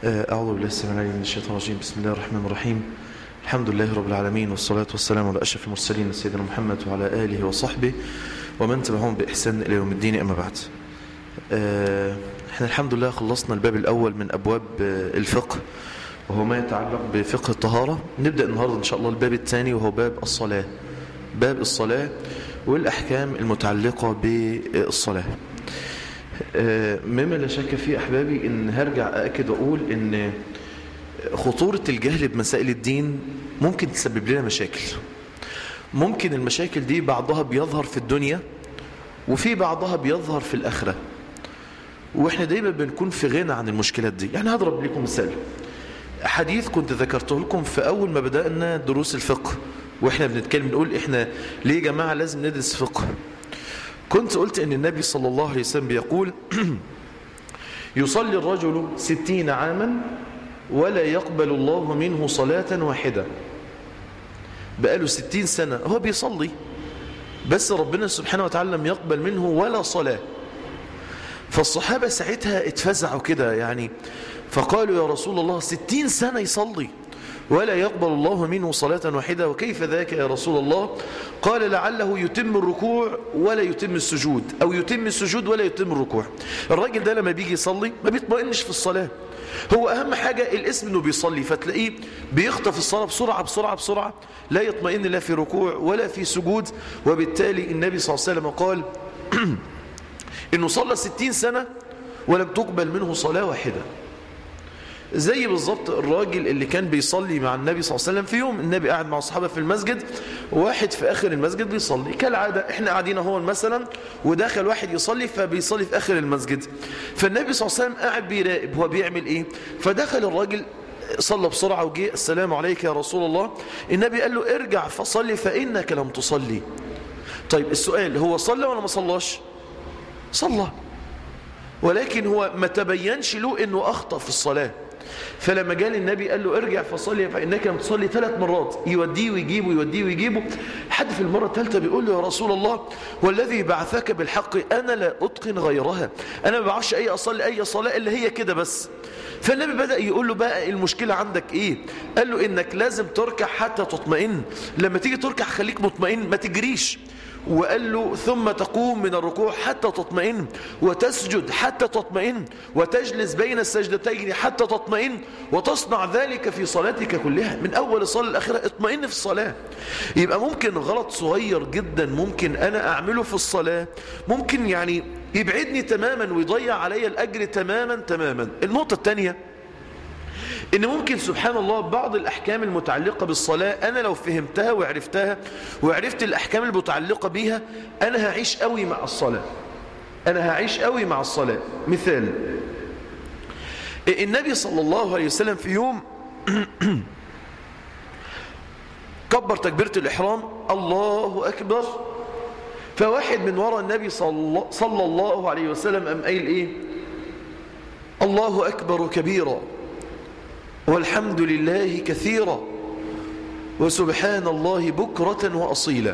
أعوذ بالله السميع العليم من الشيطان الرجيم بسم الله الرحمن الرحيم الحمد لله رب العالمين والصلاة والسلام على أشرف المرسلين سيدنا محمد وعلى آله وصحبه ومن تبعهم بإحسان إلى يوم الدين أما بعد احنا الحمد لله خلصنا الباب الأول من أبواب الفقه وهو ما يتعلق بفقه الطهارة نبدأ النهاردة إن شاء الله الباب الثاني وهو باب الصلاة باب الصلاة والأحكام المتعلقة بالصلاة مما لا شك فيه أحبابي إن هرجع أأكد وأقول إن خطورة الجهل بمسائل الدين ممكن تسبب لنا مشاكل ممكن المشاكل دي بعضها بيظهر في الدنيا وفي بعضها بيظهر في الآخرة وإحنا دايما بنكون في غنى عن المشكلات دي يعني هضرب لكم مثال حديث كنت ذكرته لكم في أول ما بدأنا دروس الفقه وإحنا بنتكلم نقول إحنا ليه يا جماعة لازم ندرس فقه كنت قلت ان النبي صلى الله عليه وسلم بيقول يصلي الرجل ستين عاما ولا يقبل الله منه صلاة واحدة بقاله ستين سنة هو بيصلي بس ربنا سبحانه وتعالى لم يقبل منه ولا صلاة فالصحابة ساعتها اتفزعوا كده يعني فقالوا يا رسول الله ستين سنة يصلي ولا يقبل الله منه صلاة واحدة وكيف ذاك يا رسول الله قال لعله يتم الركوع ولا يتم السجود أو يتم السجود ولا يتم الركوع الراجل ده لما بيجي يصلي ما بيطمئنش في الصلاة هو أهم حاجة الاسم أنه بيصلي فتلاقيه بيخطف الصلاة بسرعة بسرعة بسرعة لا يطمئن لا في ركوع ولا في سجود وبالتالي النبي صلى الله عليه وسلم قال أنه صلى ستين سنة ولم تقبل منه صلاة واحدة زي بالظبط الراجل اللي كان بيصلي مع النبي صلى الله عليه وسلم في يوم النبي قاعد مع الصحابة في المسجد واحد في آخر المسجد بيصلي كالعادة احنا قاعدين هون مثلا وداخل واحد يصلي فبيصلي في آخر المسجد فالنبي صلى الله عليه وسلم قاعد بيراقب هو بيعمل ايه فدخل الراجل صلى بسرعة وجي السلام عليك يا رسول الله النبي قال له ارجع فصلي فإنك لم تصلي طيب السؤال هو صلى ولا ما صلاش صلى ولكن هو ما تبينش له انه اخطأ في الصلاه فلما جاء النبي قال له ارجع فصلي فإنك لم تصلي ثلاث مرات يوديه ويجيبه يوديه ويجيبه حد في المرة الثالثة بيقول له يا رسول الله والذي بعثك بالحق أنا لا أتقن غيرها أنا ما بعرفش أي أصلي أي صلاة إلا هي كده بس فالنبي بدأ يقول له بقى المشكلة عندك إيه قال له إنك لازم تركع حتى تطمئن لما تيجي تركع خليك مطمئن ما تجريش وقال له ثم تقوم من الركوع حتى تطمئن وتسجد حتى تطمئن وتجلس بين السجدتين حتى تطمئن وتصنع ذلك في صلاتك كلها من أول الصلاة الأخيرة اطمئن في الصلاة يبقى ممكن غلط صغير جدا ممكن أنا أعمله في الصلاة ممكن يعني يبعدني تماما ويضيع علي الأجر تماما تماما النقطة الثانية ان ممكن سبحان الله بعض الاحكام المتعلقة بالصلاة انا لو فهمتها وعرفتها وعرفت الاحكام المتعلقة بيها انا هعيش قوي مع الصلاة انا هعيش قوي مع الصلاة مثال النبي صلى الله عليه وسلم في يوم كبر تكبيرة الاحرام الله اكبر فواحد من وراء النبي صلى الله عليه وسلم ام قايل ايه الله اكبر كبيرا والحمد لله كثيرا وسبحان الله بكرة وأصيلا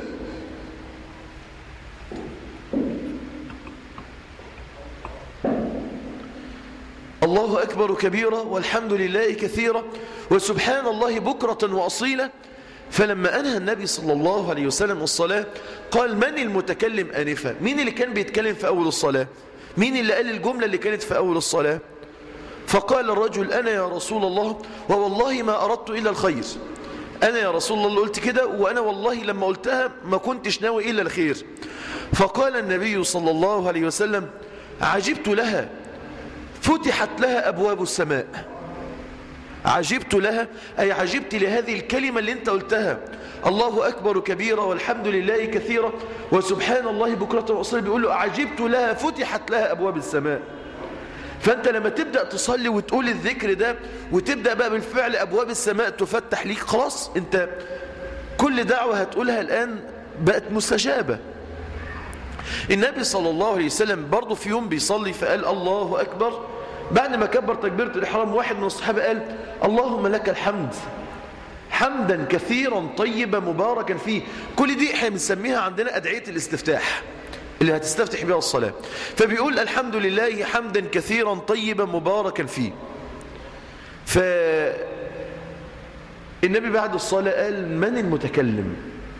الله أكبر كبيرا والحمد لله كثيرا وسبحان الله بكرة وأصيلا فلما أنهى النبي صلى الله عليه وسلم الصلاة قال من المتكلم آنفا مين اللي كان بيتكلم في أول الصلاة مين اللي قال الجملة اللي كانت في أول الصلاة فقال الرجل أنا يا رسول الله ووالله ما أردت إلا الخير أنا يا رسول الله اللي قلت كده وأنا والله لما قلتها ما كنتش ناوي إلا الخير فقال النبي صلى الله عليه وسلم عجبت لها فتحت لها أبواب السماء عجبت لها أي عجبت لهذه الكلمة اللي انت قلتها الله أكبر كبيرا والحمد لله كثيرا وسبحان الله بكرة وأصيل بيقول له عجبت لها فتحت لها أبواب السماء فأنت لما تبدأ تصلي وتقول الذكر ده وتبدأ بقى بالفعل أبواب السماء تفتح ليك خلاص أنت كل دعوة هتقولها الآن بقت مستجابة النبي صلى الله عليه وسلم برضه في يوم بيصلي فقال الله أكبر بعد ما كبر تكبيرة الإحرام واحد من الصحابة قال اللهم لك الحمد حمدا كثيرا طيبا مباركا فيه كل دي احنا بنسميها عندنا أدعية الاستفتاح اللي هتستفتح بها الصلاة فبيقول الحمد لله حمدا كثيرا طيبا مباركا فيه فالنبي بعد الصلاة قال من المتكلم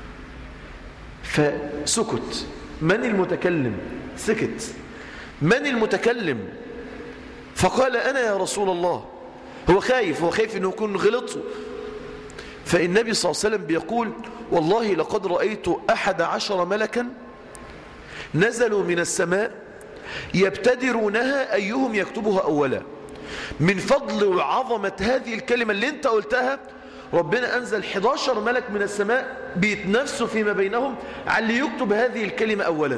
فسكت من المتكلم سكت من المتكلم فقال أنا يا رسول الله هو خايف هو خايف أنه يكون غلط فالنبي صلى الله عليه وسلم بيقول والله لقد رأيت أحد عشر ملكا نزلوا من السماء يبتدرونها أيهم يكتبها أولا من فضل وعظمة هذه الكلمة اللي انت قلتها ربنا أنزل 11 ملك من السماء بيتنافسوا فيما بينهم على اللي يكتب هذه الكلمة أولا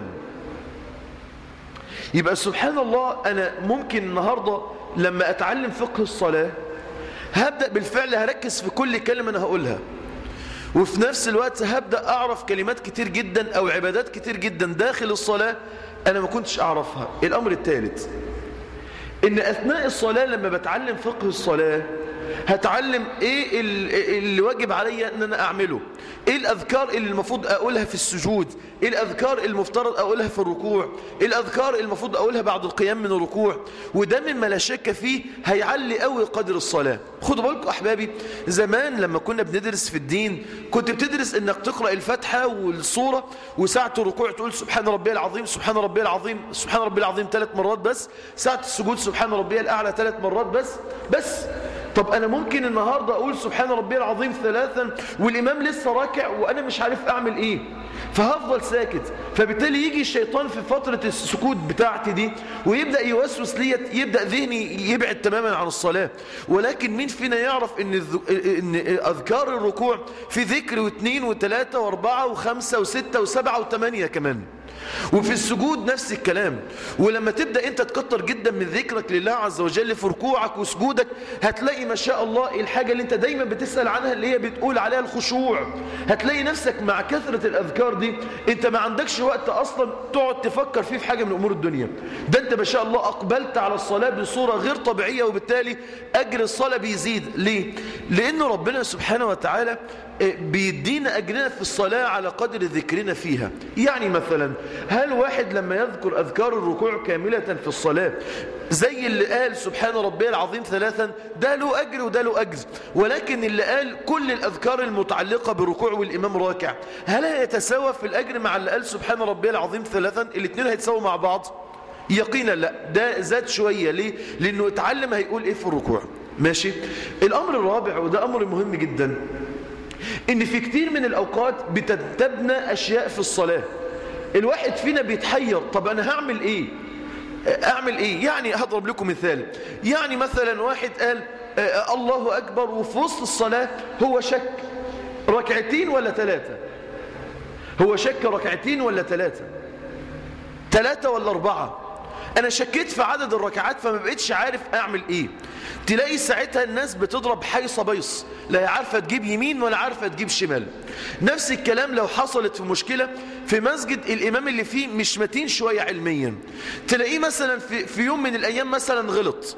يبقى سبحان الله أنا ممكن النهاردة لما أتعلم فقه الصلاة هبدأ بالفعل هركز في كل كلمة أنا هقولها وفي نفس الوقت هبدأ أعرف كلمات كتير جدا أو عبادات كتير جدا داخل الصلاة أنا ما كنتش أعرفها الأمر الثالث إن أثناء الصلاة لما بتعلم فقه الصلاة هتعلم ايه اللي واجب عليا ان انا اعمله ايه الاذكار اللي المفروض اقولها في السجود ايه الاذكار المفترض اقولها في الركوع ايه الاذكار المفروض اقولها بعد القيام من الركوع وده مما لا شك فيه هيعلي قوي قدر الصلاة خدوا بالكم احبابي زمان لما كنا بندرس في الدين كنت بتدرس انك تقرأ الفاتحة والصورة وساعة الركوع تقول سبحان ربي العظيم سبحان ربي العظيم سبحان ربي العظيم ثلاث مرات بس ساعة السجود سبحان ربي الاعلى ثلاث مرات بس بس طب أنا ممكن النهاردة أقول سبحان ربي العظيم ثلاثا والإمام لسه راكع وأنا مش عارف أعمل إيه فهفضل ساكت فبالتالي يجي الشيطان في فترة السكوت بتاعتي دي ويبدأ يوسوس لي يبدأ ذهني يبعد تماما عن الصلاة ولكن مين فينا يعرف إن, إن أذكار الركوع في ذكر واثنين وثلاثة واربعة وخمسة وستة وسبعة وثمانية كمان وفي السجود نفس الكلام ولما تبدأ انت تكتر جدا من ذكرك لله عز وجل في ركوعك وسجودك هتلاقي ما شاء الله الحاجة اللي انت دايما بتسأل عنها اللي هي بتقول عليها الخشوع هتلاقي نفسك مع كثرة الأذكار دي انت ما عندكش وقت أصلا تقعد تفكر فيه في حاجة من أمور الدنيا ده انت ما شاء الله أقبلت على الصلاة بصورة غير طبيعية وبالتالي أجر الصلاة بيزيد ليه؟ لأن ربنا سبحانه وتعالى بيدينا أجرنا في الصلاة على قدر ذكرنا فيها يعني مثلا هل واحد لما يذكر أذكار الركوع كاملة في الصلاة زي اللي قال سبحان ربي العظيم ثلاثا ده له أجر وده له أجر ولكن اللي قال كل الأذكار المتعلقة بالركوع والإمام راكع هل هيتساوى في الأجر مع اللي قال سبحان ربي العظيم ثلاثا الاثنين هيتساووا مع بعض يقينا لا ده زاد شوية ليه لأنه اتعلم هيقول إيه في الركوع ماشي الأمر الرابع وده أمر مهم جدا ان في كتير من الاوقات بتتبنى اشياء في الصلاة الواحد فينا بيتحير طب انا هعمل ايه اعمل ايه يعني هضرب لكم مثال يعني مثلا واحد قال آه الله اكبر وفي وسط الصلاة هو شك ركعتين ولا ثلاثة هو شك ركعتين ولا ثلاثة ثلاثة ولا أربعة أنا شكيت في عدد الركعات فما بقيتش عارف أعمل إيه تلاقي ساعتها الناس بتضرب حيصة بيص لا عارفة تجيب يمين ولا عارفة تجيب شمال نفس الكلام لو حصلت في مشكلة في مسجد الإمام اللي فيه مش متين شوية علميا تلاقيه مثلا في, في يوم من الأيام مثلا غلط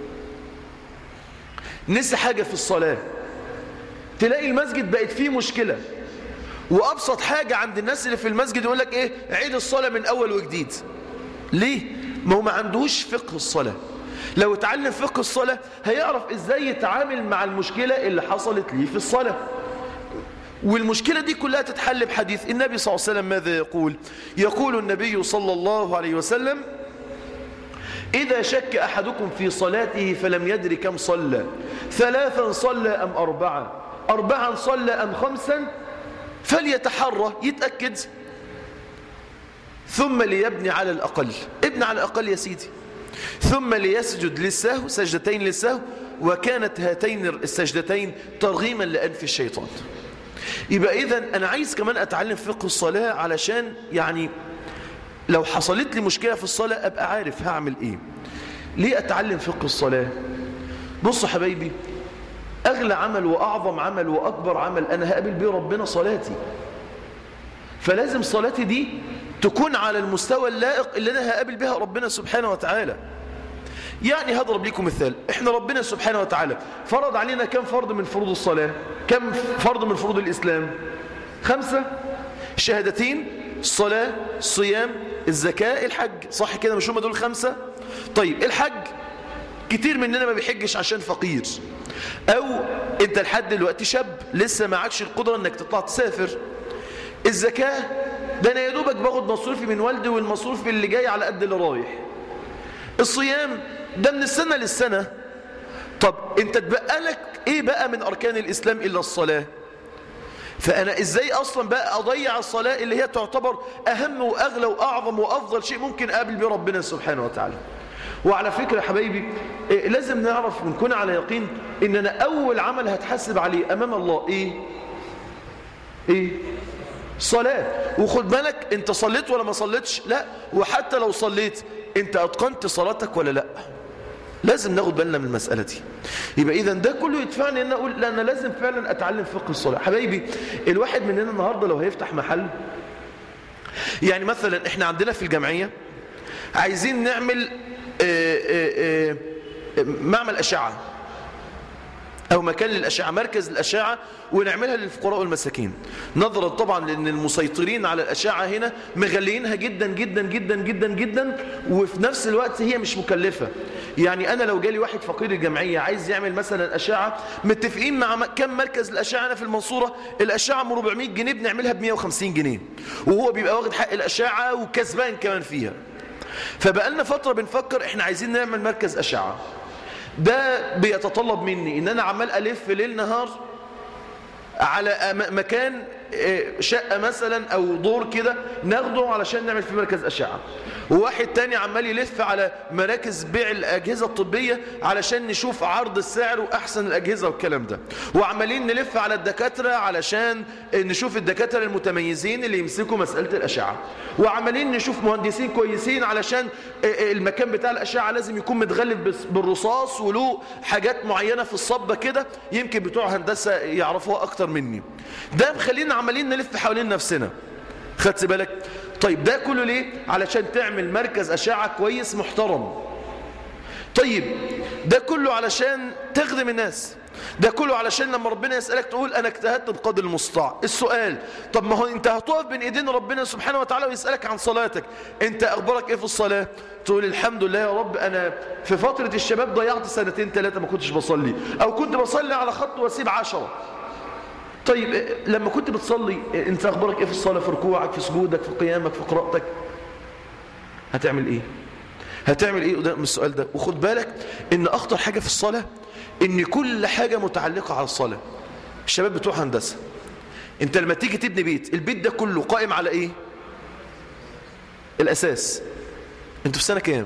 نسي حاجة في الصلاة تلاقي المسجد بقت فيه مشكلة وأبسط حاجة عند الناس اللي في المسجد يقول لك إيه عيد الصلاة من أول وجديد ليه؟ ما هو ما عندوش فقه الصلاة لو اتعلم فقه الصلاة هيعرف ازاي يتعامل مع المشكلة اللي حصلت ليه في الصلاة والمشكلة دي كلها تتحل بحديث النبي صلى الله عليه وسلم ماذا يقول يقول النبي صلى الله عليه وسلم إذا شك أحدكم في صلاته فلم يدر كم صلى ثلاثا صلى أم أربعة أربعا صلى أم خمسا فليتحرى يتأكد ثم ليبني على الأقل ابن على الأقل يا سيدي ثم ليسجد للسهو سجدتين للسهو وكانت هاتين السجدتين ترغيما لأنف الشيطان يبقى إذا أنا عايز كمان أتعلم فقه الصلاة علشان يعني لو حصلت لي مشكلة في الصلاة أبقى عارف هعمل إيه ليه أتعلم فقه الصلاة بصوا حبايبي أغلى عمل وأعظم عمل وأكبر عمل أنا هقابل بيه ربنا صلاتي فلازم صلاتي دي تكون على المستوى اللائق اللي أنا هقابل بها ربنا سبحانه وتعالى يعني هضرب لكم مثال احنا ربنا سبحانه وتعالى فرض علينا كم فرض من فروض الصلاة كم فرض من فروض الإسلام خمسة شهادتين الصلاة الصيام الزكاة الحج صح كده مش هم دول خمسة طيب الحج كتير مننا ما بيحجش عشان فقير او انت لحد دلوقتي شاب لسه معكش القدرة انك تطلع تسافر الزكاة ده انا يا دوبك باخد مصروفي من والدي والمصروف اللي جاي على قد اللي رايح الصيام ده من السنة للسنة طب انت تبقى لك ايه بقى من اركان الاسلام الا الصلاة فانا ازاي اصلا بقى اضيع الصلاة اللي هي تعتبر اهم واغلى واعظم وافضل شيء ممكن اقابل بيه ربنا سبحانه وتعالى وعلى فكرة يا حبايبي إيه لازم نعرف ونكون على يقين ان انا اول عمل هتحاسب عليه امام الله ايه ايه صلاة وخد بالك انت صليت ولا ما صليتش لا وحتى لو صليت انت اتقنت صلاتك ولا لا لازم ناخد بالنا من المسألة دي يبقى إذا ده كله يدفعني أن أقول لا أنا لازم فعلا أتعلم فقه الصلاة حبايبي الواحد مننا النهاردة لو هيفتح محل يعني مثلا إحنا عندنا في الجمعية عايزين نعمل آآ آآ معمل أشعة أو مكان للأشعة مركز الأشعة ونعملها للفقراء والمساكين نظرا طبعا لأن المسيطرين على الأشعة هنا مغلينها جدا جدا جدا جدا جدا وفي نفس الوقت هي مش مكلفة يعني أنا لو جالي واحد فقير الجمعية عايز يعمل مثلا أشعة متفقين مع كم مركز الأشعة أنا في المنصورة الأشعة من 400 جنيه بنعملها ب 150 جنيه وهو بيبقى واخد حق الأشعة وكسبان كمان فيها فبقى لنا فترة بنفكر احنا عايزين نعمل مركز أشعة ده بيتطلب مني ان انا عمال الف ليل نهار على مكان شقة مثلا او دور كده ناخده علشان نعمل فيه مركز اشعة وواحد تاني عمال يلف على مراكز بيع الاجهزة الطبية علشان نشوف عرض السعر واحسن الاجهزة والكلام ده وعمالين نلف على الدكاترة علشان نشوف الدكاترة المتميزين اللي يمسكوا مسألة الاشعة وعمالين نشوف مهندسين كويسين علشان المكان بتاع الاشعة لازم يكون متغلف بالرصاص وله حاجات معينة في الصبة كده يمكن بتوع هندسة يعرفوها اكتر مني ده مخلينا عمالين نلف حوالين نفسنا خدت بالك طيب ده كله ليه علشان تعمل مركز أشعة كويس محترم طيب ده كله علشان تخدم الناس ده كله علشان لما ربنا يسألك تقول أنا اجتهدت بقدر المستطاع السؤال طب ما هو أنت هتقف بين إيدين ربنا سبحانه وتعالى ويسألك عن صلاتك أنت أخبارك إيه في الصلاة تقول الحمد لله يا رب أنا في فترة الشباب ضيعت سنتين ثلاثة ما كنتش بصلي أو كنت بصلي على خط واسيب عشرة طيب لما كنت بتصلي انت اخبارك ايه في الصلاة في ركوعك في سجودك في قيامك في قراءتك هتعمل ايه هتعمل ايه قدام السؤال ده وخد بالك ان اخطر حاجة في الصلاة ان كل حاجة متعلقة على الصلاة الشباب بتوع هندسة انت لما تيجي تبني بيت البيت ده كله قائم على ايه الاساس انتوا في سنة كام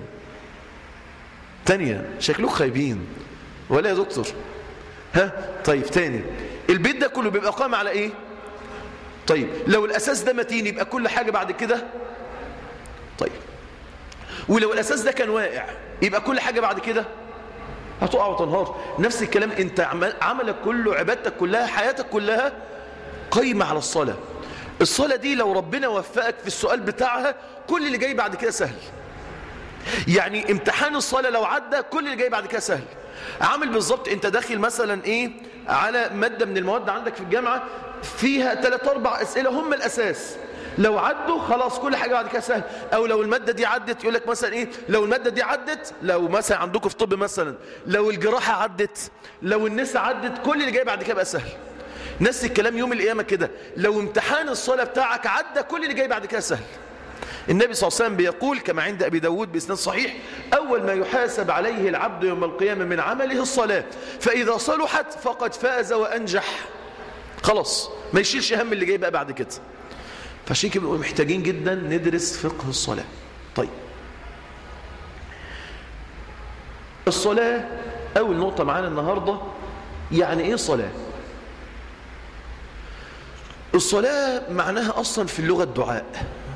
تانية شكلكم خايبين ولا يا دكتور ها طيب تاني البيت ده كله بيبقى قائم على ايه طيب لو الاساس ده متين يبقى كل حاجة بعد كده طيب ولو الاساس ده كان واقع يبقى كل حاجة بعد كده هتقع وتنهار نفس الكلام انت عملك كله عبادتك كلها حياتك كلها قايمة على الصلاة الصلاة دي لو ربنا وفقك في السؤال بتاعها كل اللي جاي بعد كده سهل يعني امتحان الصلاة لو عدى كل اللي جاي بعد كده سهل عامل بالظبط انت داخل مثلا ايه على مادة من المواد عندك في الجامعة فيها ثلاث اربع اسئلة هم الاساس لو عدوا خلاص كل حاجة بعد كده سهل او لو المادة دي عدت يقول لك مثلا ايه لو المادة دي عدت لو مثلا عندكم في طب مثلا لو الجراحة عدت لو النساء عدت كل اللي جاي بعد كده بقى سهل نفس الكلام يوم القيامة كده لو امتحان الصلاة بتاعك عدى كل اللي جاي بعد كده سهل النبي صلى الله عليه وسلم بيقول كما عند أبي داود بإسناد صحيح أول ما يحاسب عليه العبد يوم القيامة من عمله الصلاة فإذا صلحت فقد فاز وأنجح خلاص ما يشيلش هم اللي جاي بقى بعد كده فعشان كده بنقول محتاجين جدا ندرس فقه الصلاة طيب الصلاة أول نقطة معانا النهاردة يعني إيه صلاة الصلاة معناها أصلا في اللغة الدعاء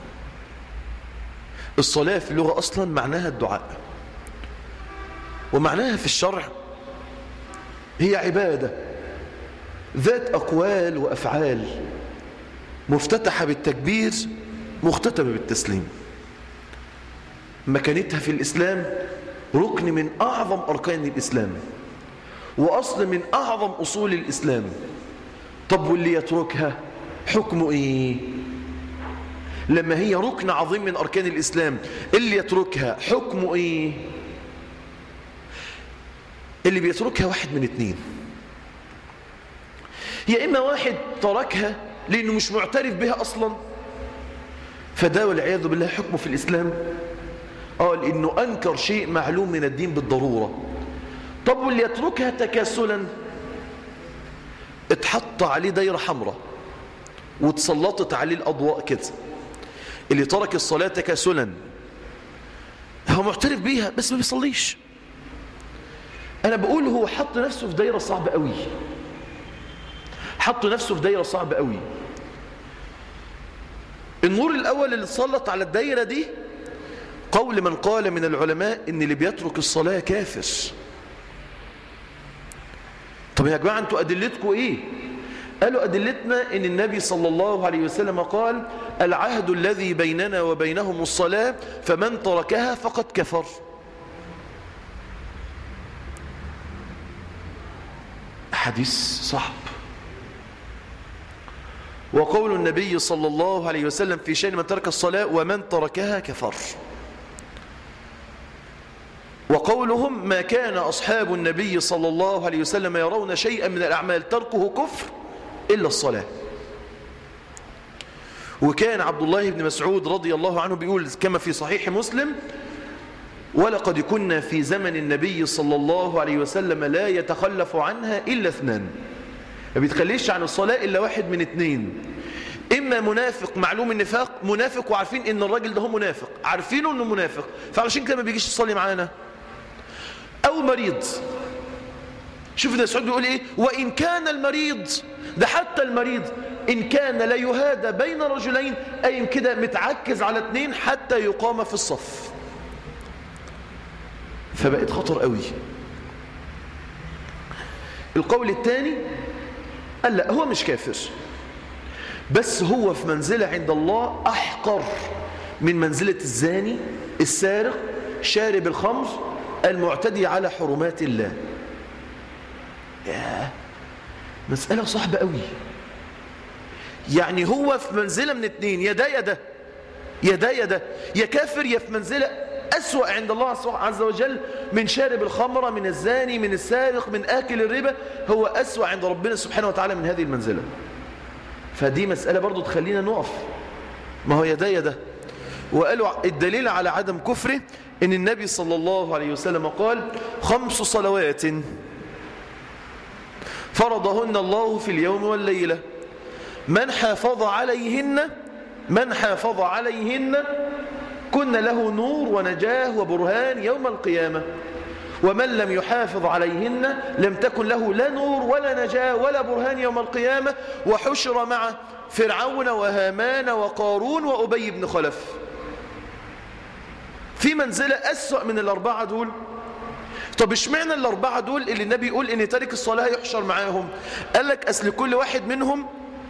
الصلاة في اللغة أصلا معناها الدعاء ومعناها في الشرع هي عبادة ذات أقوال وأفعال مفتتحة بالتكبير مختتمة بالتسليم مكانتها في الإسلام ركن من أعظم أركان الإسلام وأصل من أعظم أصول الإسلام طب واللي يتركها حكمه إيه لما هي ركن عظيم من أركان الإسلام اللي يتركها حكمه إيه اللي بيتركها واحد من اتنين يا إما واحد تركها لأنه مش معترف بها أصلا فده والعياذ بالله حكمه في الإسلام قال إنه أنكر شيء معلوم من الدين بالضرورة طب واللي يتركها تكاسلا اتحط عليه دايرة حمراء واتسلطت عليه الأضواء كده اللي ترك الصلاة تكاسلا هو معترف بيها بس ما بيصليش أنا بقول هو حط نفسه في دايرة صعبة قوي حط نفسه في دايرة صعبة قوي النور الأول اللي اتسلط على الدايرة دي قول من قال من العلماء ان اللي بيترك الصلاة كافر طب يا جماعة انتوا أدلتكم ايه قالوا أدلتنا ان النبي صلى الله عليه وسلم قال العهد الذي بيننا وبينهم الصلاة فمن تركها فقد كفر حديث صعب وقول النبي صلى الله عليه وسلم في شأن من ترك الصلاة ومن تركها كفر وقولهم ما كان أصحاب النبي صلى الله عليه وسلم يرون شيئا من الأعمال تركه كفر إلا الصلاة وكان عبد الله بن مسعود رضي الله عنه بيقول كما في صحيح مسلم ولقد كنا في زمن النبي صلى الله عليه وسلم لا يتخلف عنها إلا اثنان ما بيتخليش عن الصلاة إلا واحد من اثنين إما منافق معلوم النفاق منافق وعارفين إن الراجل ده هو منافق عارفينه إنه منافق فعلشان كده ما بيجيش يصلي معانا أو مريض شوف ده سعود بيقول إيه وإن كان المريض ده حتى المريض إن كان لا يهادى بين رجلين أي كده متعكز على اثنين حتى يقام في الصف فبقت خطر قوي القول الثاني قال لا هو مش كافر بس هو في منزلة عند الله أحقر من منزلة الزاني السارق شارب الخمر المعتدي على حرمات الله يا مسألة صعبة قوي يعني هو في منزلة من اتنين يا ده يا ده يا ده يا ده يا كافر يا في منزلة أسوأ عند الله عز وجل من شارب الخمرة من الزاني من السارق من آكل الربا هو أسوأ عند ربنا سبحانه وتعالى من هذه المنزلة فدي مسألة برضو تخلينا نقف ما هو يا ده يا ده وقالوا الدليل على عدم كفره ان النبي صلى الله عليه وسلم قال خمس صلوات فرضهن الله في اليوم والليلة من حافظ عليهن من حافظ عليهن كن له نور ونجاه وبرهان يوم القيامة ومن لم يحافظ عليهن لم تكن له لا نور ولا نجاة ولا برهان يوم القيامة وحشر مع فرعون وهامان وقارون وأبي بن خلف في منزلة أسوأ من الأربعة دول طب اشمعنى الأربعة دول اللي النبي يقول إن تارك الصلاة يحشر معاهم قال لك أصل كل واحد منهم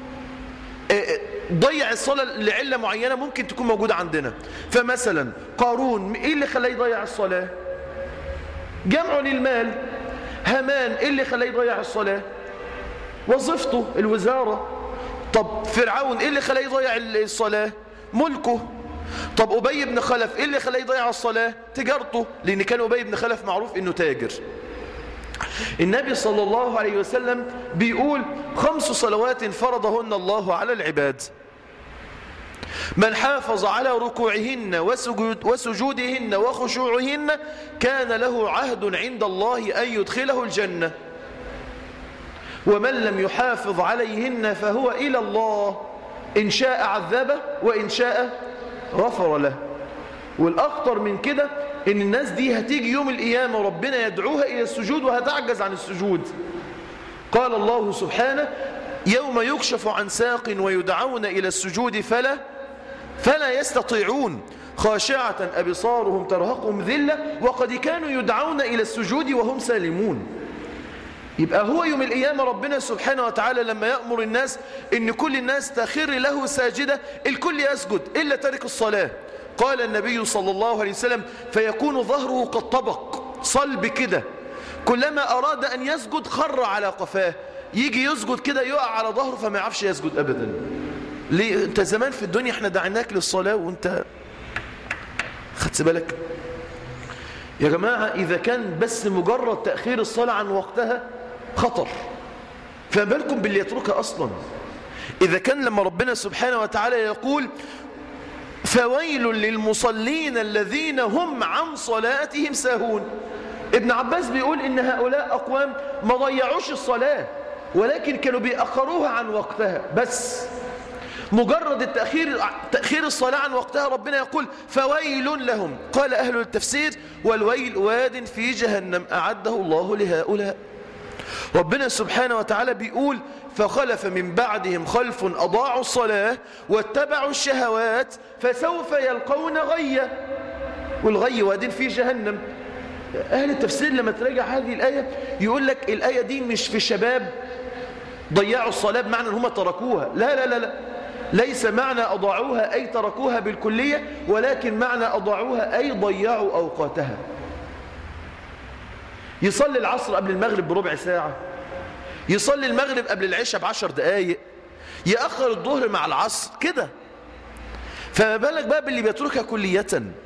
ضيع الصلاة لعلة معينة ممكن تكون موجودة عندنا فمثلا قارون ايه اللي خلاه يضيع الصلاة جمع للمال همان ايه اللي خلاه يضيع الصلاة وظيفته الوزارة طب فرعون ايه اللي خلاه يضيع الصلاة ملكه طب أبي بن خلف ايه اللي خلاه يضيع الصلاة تجارته لأن كان أبي بن خلف معروف انه تاجر النبي صلى الله عليه وسلم بيقول خمس صلوات فرضهن الله على العباد من حافظ على ركوعهن وسجود وسجودهن وخشوعهن كان له عهد عند الله أن يدخله الجنة ومن لم يحافظ عليهن فهو إلى الله إن شاء عذبه وإن شاء غفر له والأخطر من كده إن الناس دي هتيجي يوم القيامة وربنا يدعوها إلى السجود وهتعجز عن السجود قال الله سبحانه يوم يكشف عن ساق ويدعون إلى السجود فلا فلا يستطيعون خاشعة أبصارهم ترهقهم ذلة وقد كانوا يدعون إلى السجود وهم سالمون يبقى هو يوم القيامة ربنا سبحانه وتعالى لما يأمر الناس إن كل الناس تخر له ساجدة الكل يسجد إلا ترك الصلاة قال النبي صلى الله عليه وسلم فيكون ظهره قد طبق صلب كده كلما أراد أن يسجد خر على قفاه يجي يسجد كده يقع على ظهره فما يعرفش يسجد أبدا ليه انت زمان في الدنيا احنا دعناك للصلاة وانت خدت بالك يا جماعة إذا كان بس مجرد تأخير الصلاة عن وقتها خطر فما بالكم باللي يتركها أصلا إذا كان لما ربنا سبحانه وتعالى يقول فويل للمصلين الذين هم عن صلاتهم ساهون ابن عباس بيقول إن هؤلاء أقوام ما ضيعوش الصلاة ولكن كانوا بيأخروها عن وقتها بس مجرد التأخير تأخير الصلاة عن وقتها ربنا يقول فويل لهم قال أهل التفسير والويل واد في جهنم أعده الله لهؤلاء ربنا سبحانه وتعالى بيقول فخلف من بعدهم خلف أضاعوا الصلاة واتبعوا الشهوات فسوف يلقون غيا والغي واد في جهنم أهل التفسير لما تراجع هذه الآية يقول لك الآية دي مش في الشباب ضيعوا الصلاة بمعنى ان هم تركوها لا لا لا لا ليس معنى أضاعوها أي تركوها بالكلية ولكن معنى أضاعوها أي ضيعوا أوقاتها يصلي العصر قبل المغرب بربع ساعة يصلي المغرب قبل العشاء بعشر دقايق يأخر الظهر مع العصر كده فما بالك بقى باللي بيتركها كلية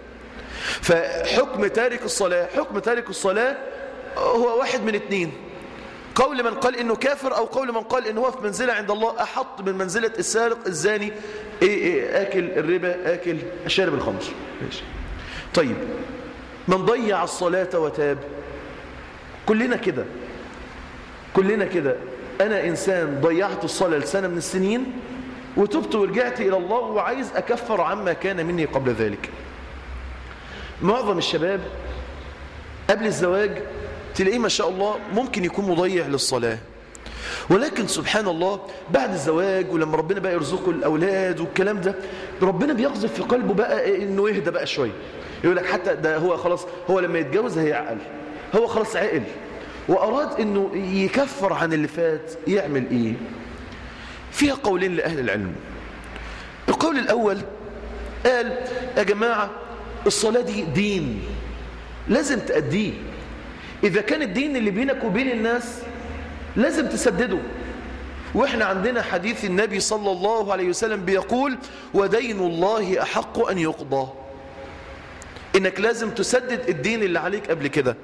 فحكم تارك الصلاة حكم تارك الصلاة هو واحد من اتنين قول من قال انه كافر او قول من قال انه هو في منزلة عند الله احط من منزلة السارق الزاني إيه إيه اكل الربا اكل شارب الخمر ماشي طيب من ضيع الصلاة وتاب كلنا كده كلنا كده انا انسان ضيعت الصلاة لسنة من السنين وتبت ورجعت الى الله وعايز اكفر عما كان مني قبل ذلك معظم الشباب قبل الزواج تلاقيه ما شاء الله ممكن يكون مضيع للصلاة ولكن سبحان الله بعد الزواج ولما ربنا بقى يرزقه الأولاد والكلام ده ربنا بيقذف في قلبه بقى إنه يهدى بقى شوية يقول لك حتى ده هو خلاص هو لما يتجوز هيعقل هو خلاص عقل وأراد إنه يكفر عن اللي فات يعمل إيه فيها قولين لأهل العلم القول الأول قال يا جماعة الصلاة دي دين لازم تأديه إذا كان الدين اللي بينك وبين الناس لازم تسدده وإحنا عندنا حديث النبي صلى الله عليه وسلم بيقول ودين الله أحق أن يقضى إنك لازم تسدد الدين اللي عليك قبل كده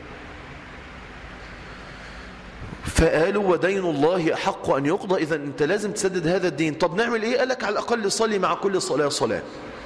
فقالوا ودين الله أحق أن يقضى إذا أنت لازم تسدد هذا الدين طب نعمل إيه قالك على الأقل صلي مع كل صلاة صلاة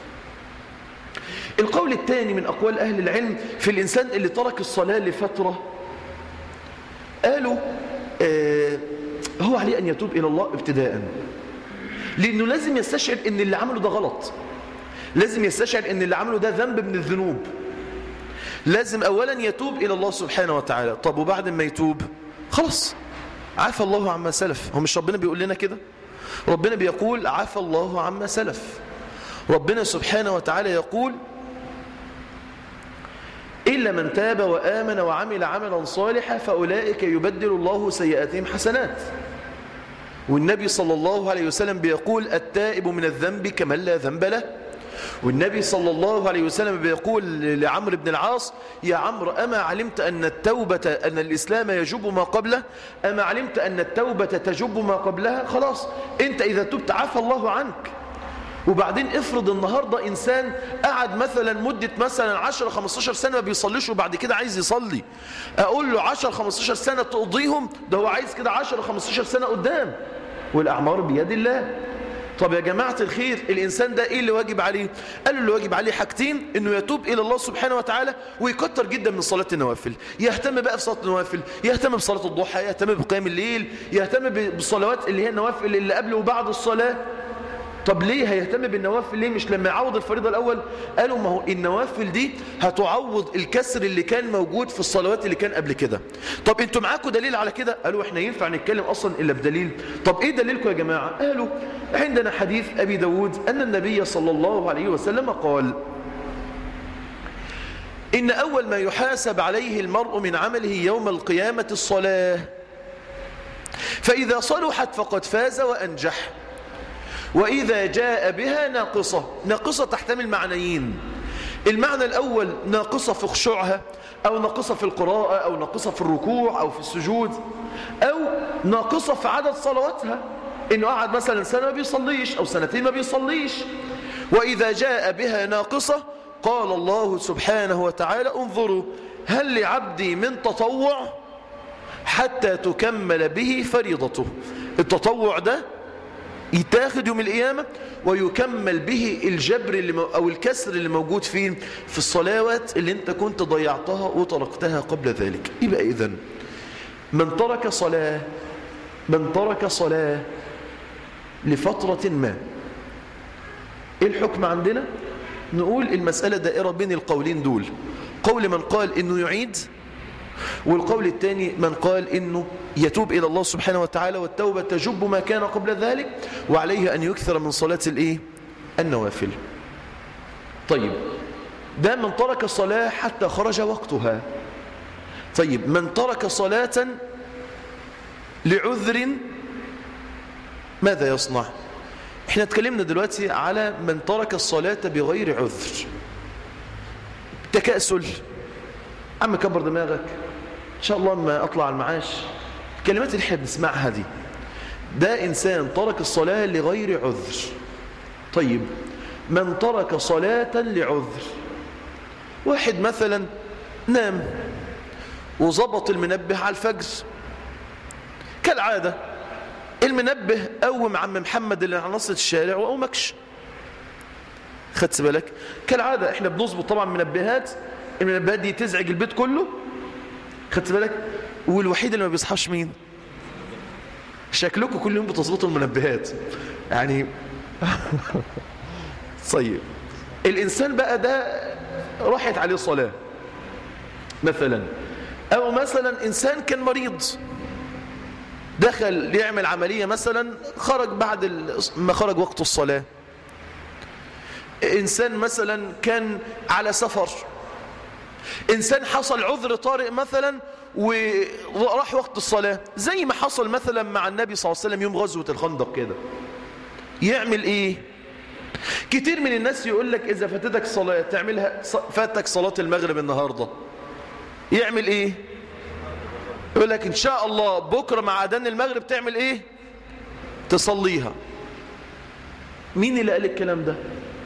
القول الثاني من أقوال أهل العلم في الإنسان اللي ترك الصلاة لفترة قالوا آه هو عليه أن يتوب إلى الله ابتداء لأنه لازم يستشعر أن اللي عمله ده غلط لازم يستشعر أن اللي عمله ده ذنب من الذنوب لازم أولا يتوب إلى الله سبحانه وتعالى طب وبعد ما يتوب خلاص عفى الله عما سلف هو مش ربنا بيقول لنا كده ربنا بيقول عفى الله عما سلف ربنا سبحانه وتعالى يقول إلا من تاب وآمن وعمل عملا صالحا فأولئك يبدل الله سيئاتهم حسنات والنبي صلى الله عليه وسلم بيقول التائب من الذنب كمن لا ذنب له والنبي صلى الله عليه وسلم بيقول لعمرو بن العاص يا عمرو أما علمت أن التوبة أن الإسلام يجب ما قبله أما علمت أن التوبة تجب ما قبلها خلاص أنت إذا تبت عفى الله عنك وبعدين افرض النهاردة إنسان قعد مثلا مدة مثلا 10-15 سنة ما بيصليش وبعد كده عايز يصلي أقول له 10-15 سنة تقضيهم ده هو عايز كده 10-15 سنة قدام والأعمار بيد الله طب يا جماعة الخير الإنسان ده إيه اللي واجب عليه قالوا اللي واجب عليه حاجتين إنه يتوب إلى الله سبحانه وتعالى ويكتر جدا من صلاة النوافل يهتم بقى بصلاة النوافل يهتم بصلاة الضحى يهتم بقيام الليل يهتم بالصلوات اللي هي النوافل اللي قبل وبعد الصلاة طب ليه هيهتم بالنوافل ليه مش لما يعوض الفريضة الأول قالوا ما هو النوافل دي هتعوض الكسر اللي كان موجود في الصلوات اللي كان قبل كده طب انتوا معاكم دليل على كده قالوا احنا ينفع نتكلم أصلا إلا بدليل طب ايه دليلكم يا جماعة قالوا عندنا حديث أبي داود أن النبي صلى الله عليه وسلم قال إن أول ما يحاسب عليه المرء من عمله يوم القيامة الصلاة فإذا صلحت فقد فاز وأنجح وإذا جاء بها ناقصة ناقصة تحتمل معنيين المعنى الأول ناقصة في خشوعها أو ناقصة في القراءة أو ناقصة في الركوع أو في السجود أو ناقصة في عدد صلواتها إنه قعد مثلا سنة ما بيصليش أو سنتين ما بيصليش وإذا جاء بها ناقصة قال الله سبحانه وتعالى انظروا هل لعبدي من تطوع حتى تكمل به فريضته التطوع ده يتاخد يوم القيامة ويكمل به الجبر اللي مو أو الكسر اللي موجود فين في الصلوات اللي انت كنت ضيعتها وتركتها قبل ذلك يبقى إذن من ترك صلاة من ترك صلاة لفترة ما ايه الحكم عندنا نقول المسألة دائرة بين القولين دول قول من قال انه يعيد والقول الثاني من قال انه يتوب الى الله سبحانه وتعالى والتوبة تجب ما كان قبل ذلك وعليه ان يكثر من صلاة الايه النوافل طيب ده من ترك الصلاة حتى خرج وقتها طيب من ترك صلاة لعذر ماذا يصنع احنا اتكلمنا دلوقتي على من ترك الصلاة بغير عذر تكاسل عم كبر دماغك ان شاء الله ما اطلع المعاش الكلمات اللي احنا بنسمعها دي ده انسان ترك الصلاة لغير عذر طيب من ترك صلاة لعذر واحد مثلا نام وظبط المنبه على الفجر كالعادة المنبه قوم عم محمد اللي على نصة الشارع وقومكش خدت بالك كالعادة احنا بنظبط طبعا منبهات المنبهات دي تزعج البيت كله خدت بالك والوحيد اللي ما بيصحاش مين شكلكم كل يوم بتظبطوا المنبهات يعني طيب الإنسان بقى ده راحت عليه صلاة مثلا أو مثلا إنسان كان مريض دخل يعمل عملية مثلا خرج بعد ما خرج وقت الصلاة إنسان مثلا كان على سفر إنسان حصل عذر طارئ مثلا وراح وقت الصلاة زي ما حصل مثلا مع النبي صلى الله عليه وسلم يوم غزوة الخندق كده يعمل إيه كتير من الناس يقول لك إذا فاتتك صلاة تعملها فاتك صلاة المغرب النهاردة يعمل إيه يقول لك إن شاء الله بكرة مع أذان المغرب تعمل إيه تصليها مين اللي قال الكلام ده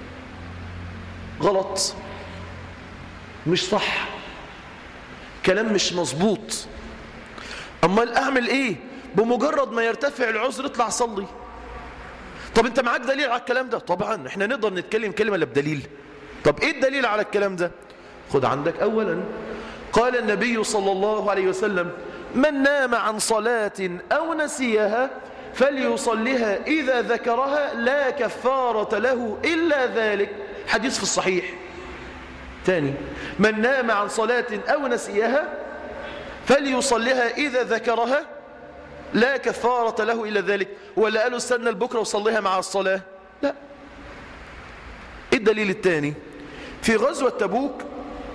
غلط مش صح كلام مش مظبوط امال اعمل ايه بمجرد ما يرتفع العذر اطلع صلي طب انت معاك دليل على الكلام ده طبعا احنا نقدر نتكلم كلمه لا بدليل طب ايه الدليل على الكلام ده خد عندك اولا قال النبي صلى الله عليه وسلم من نام عن صلاة أو نسيها فليصلها إذا ذكرها لا كفارة له إلا ذلك حديث في الصحيح ثاني من نام عن صلاة أو نسيها فليصلها إذا ذكرها لا كفارة له إلا ذلك ولا قالوا استنى البكرة وصليها مع الصلاة لا إيه الدليل الثاني في غزوة تبوك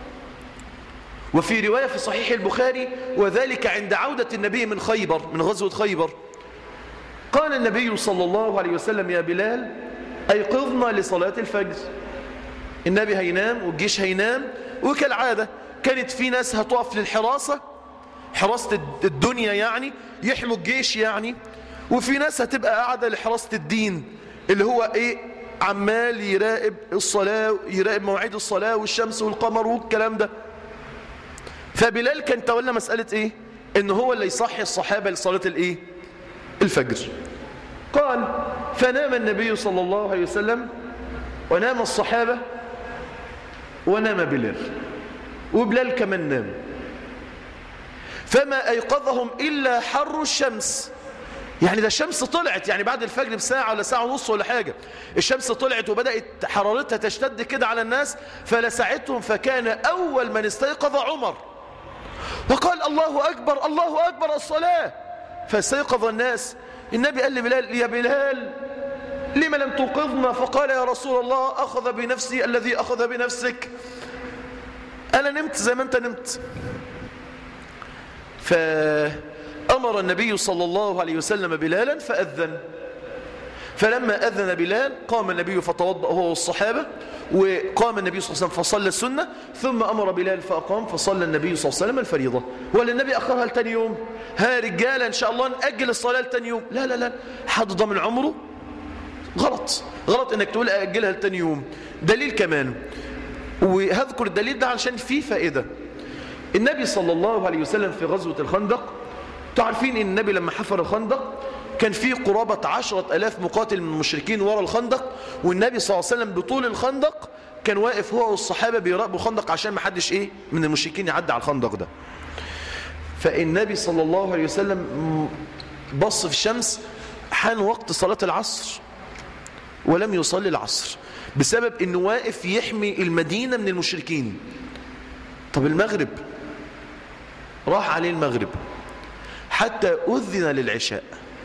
وفي رواية في صحيح البخاري وذلك عند عودة النبي من خيبر من غزوة خيبر قال النبي صلى الله عليه وسلم يا بلال أيقظنا لصلاة الفجر النبي هينام والجيش هينام وكالعادة كانت في ناس هتقف للحراسة حراسة الدنيا يعني يحموا الجيش يعني وفي ناس هتبقى قاعدة لحراسة الدين اللي هو ايه عمال يراقب الصلاة يراقب مواعيد الصلاة والشمس والقمر والكلام ده فبلال كان تولى مسألة ايه ان هو اللي يصحي الصحابة لصلاة الايه الفجر قال فنام النبي صلى الله عليه وسلم ونام الصحابة ونام بلال وبلال كمان نام فما أيقظهم إلا حر الشمس يعني ده الشمس طلعت يعني بعد الفجر بساعة ولا ساعة ونص ولا حاجة الشمس طلعت وبدأت حرارتها تشتد كده على الناس فلسعتهم فكان أول من استيقظ عمر وقال الله أكبر الله أكبر الصلاة فاستيقظ الناس النبي قال لبلال يا بلال لما لم توقظنا فقال يا رسول الله أخذ بنفسي الذي أخذ بنفسك أنا نمت زي ما أنت نمت فأمر النبي صلى الله عليه وسلم بلالا فأذن فلما أذن بلال قام النبي فتوضأ هو والصحابة وقام النبي صلى الله عليه وسلم فصلى السنة ثم أمر بلال فأقام فصلى النبي صلى الله عليه وسلم الفريضة ولا النبي أخرها لتاني يوم ها رجالة إن شاء الله نأجل الصلاة لتاني يوم لا لا لا حد ضمن عمره غلط غلط انك تقول أأجلها لتاني يوم دليل كمان وهذكر الدليل ده عشان فيه فائدة النبي صلى الله عليه وسلم في غزوة الخندق تعرفين ان النبي لما حفر الخندق كان في قرابة عشرة ألاف مقاتل من المشركين وراء الخندق والنبي صلى الله عليه وسلم بطول الخندق كان واقف هو والصحابة بيراقبوا الخندق عشان ما حدش إيه من المشركين يعدي على الخندق ده فالنبي صلى الله عليه وسلم بص في الشمس حان وقت صلاة العصر ولم يصلي العصر بسبب انه واقف يحمي المدينة من المشركين طب المغرب راح عليه المغرب حتى أذن للعشاء